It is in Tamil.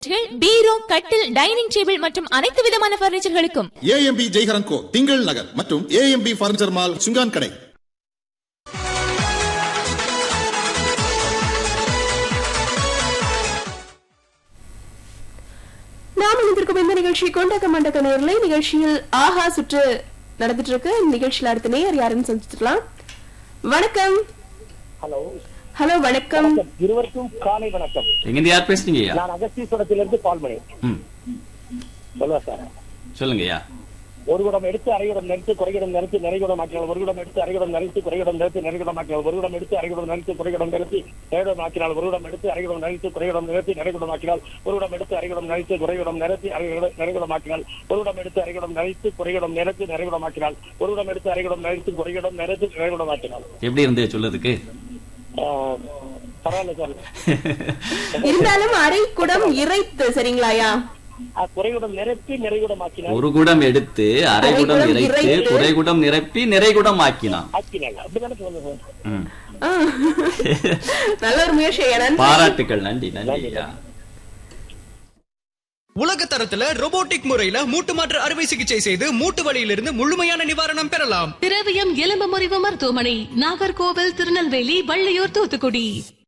பீரோ கட்டில் டைனிங் டேபிள் மற்றும் அனைத்து விதமான பர்னிச்சர்களுக்கும் ஏஎம்பி ஜெய்ஹரன் கோ திங்கள் நகர் மற்றும் ஏஎம்பி பர்னிச்சர் மால் சுங்கான் கடை நாம் இணைந்திருக்கும் இந்த நிகழ்ச்சி கொண்டக்க மண்டக்க நேர்களை நிகழ்ச்சியில் ஆஹா சுற்று நடந்துட்டு இருக்கு நிகழ்ச்சியில அடுத்த நேர் யாருன்னு சந்திச்சுக்கலாம் வணக்கம் ஹலோ ஹலோ வணக்கம் வணக்கம். இருவருக்கும் காலை வணக்கம் எங்கிருந்து யார் பேசுறீங்க ஐயா நான் அகஸ்தீஸ்வரத்திலிருந்து பால்மணி ம் சொல்லுவா சார் சொல்லுங்க ஐயா ஒரு குடம் எடுத்து அரைகுடம் நிறுத்து குறைகுடம் நிறுத்தி நிறைகுடம் ஆக்கினால் ஒரு குடம் எடுத்து அரைகுடம் நிறுத்தி குறைகுடம் நிறுத்தி நிறைகுடம் ஆக்கினால் ஒரு குடம் எடுத்து அரைகுடம் நிறுத்தி குறைகுடம் நிறுத்தி நிறைகுடம் ஆக்கினால் ஒரு குடம் எடுத்து அரைகுடம் நிறுத்தி குறைகுடம் நிறுத்தி நிறைகுடம் ஆக்கினால் ஒரு குடம் எடுத்து அரைகுடம் நிறுத்தி குறைகுடம் நிறுத்தி அரைகுடம் நிறைகுடம் ஆக்கினால் ஒரு குடம் எடுத்து அரைகுடம் நிறுத்தி குறைகுடம் நிறுத்தி நிறைகுடம் ஆக்கினால் ஒரு குடம் எடுத்து அரைகுடம் நிறுத்தி குறைகுடம் நிறுத்தி நிறைகுடம் ஆக்கினால் எப்படி இருந்தே சொல்லுறதுக்கு ஆஹ், பரவாயில்ல சார் இருந்தாலும் அரை குடம் இறைத்து சரிங்களாயா ஆஹ், குறைகுடம் நிறுத்தி நிறைகுடம் ஆக்கினால் ஒரு குடம் எடுத்து அரை குடம் அரை குடம் நிறைத்து நிறைத்து, குறை குடம் நிரப்பி நிறை குடம் ஆக்கினான் ஆக்கினாங்க அப்படிதானே சொல்லுங்க சார் ம். ஆ. நல்ல ஒரு முயற்சி ஐயா. நன்றி பாராட்டுக்கள் நன்றி நன்றி ஐயா உலக தரத்துல robotic முறையில மூட்டு மாற்று அறுவை சிகிச்சை செய்து மூட்டு வலியிலிருந்து முழுமையான நிவாரணம் பெறலாம் திரவியம் எலும்பு முறிவு மருத்துவமனை நாகர்கோவில் திருநெல்வேலி வள்ளியூர் தூத்துக்குடி